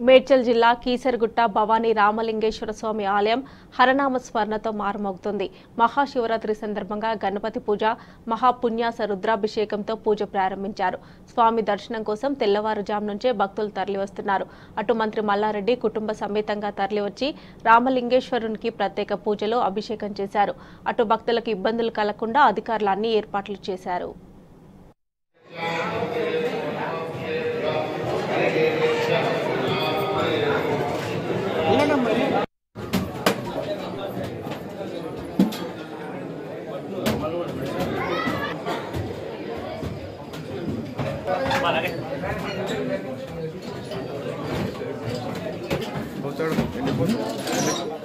మేడ్చల్ జిల్లా కీసరగుట్ట భవానీ రామలింగేశ్వర స్వామి ఆలయం హరనామ స్మరణతో మారుమోగుతుంది మహాశివరాత్రి సందర్భంగా గణపతి పూజ మహాపున్యాస రుద్రాభిషేకంతో పూజ ప్రారంభించారు స్వామి దర్శనం కోసం తెల్లవారుజాము నుంచే భక్తులు తరలివస్తున్నారు అటు మంత్రి మల్లారెడ్డి కుటుంబ సమేతంగా తరలివచ్చి రామలింగేశ్వరునికి ప్రత్యేక పూజలు అభిషేకం చేశారు అటు భక్తులకు ఇబ్బందులు కలగకుండా అధికారులు అన్ని ఏర్పాట్లు చేశారు పోతాడు వెళ్ళిపోతాడు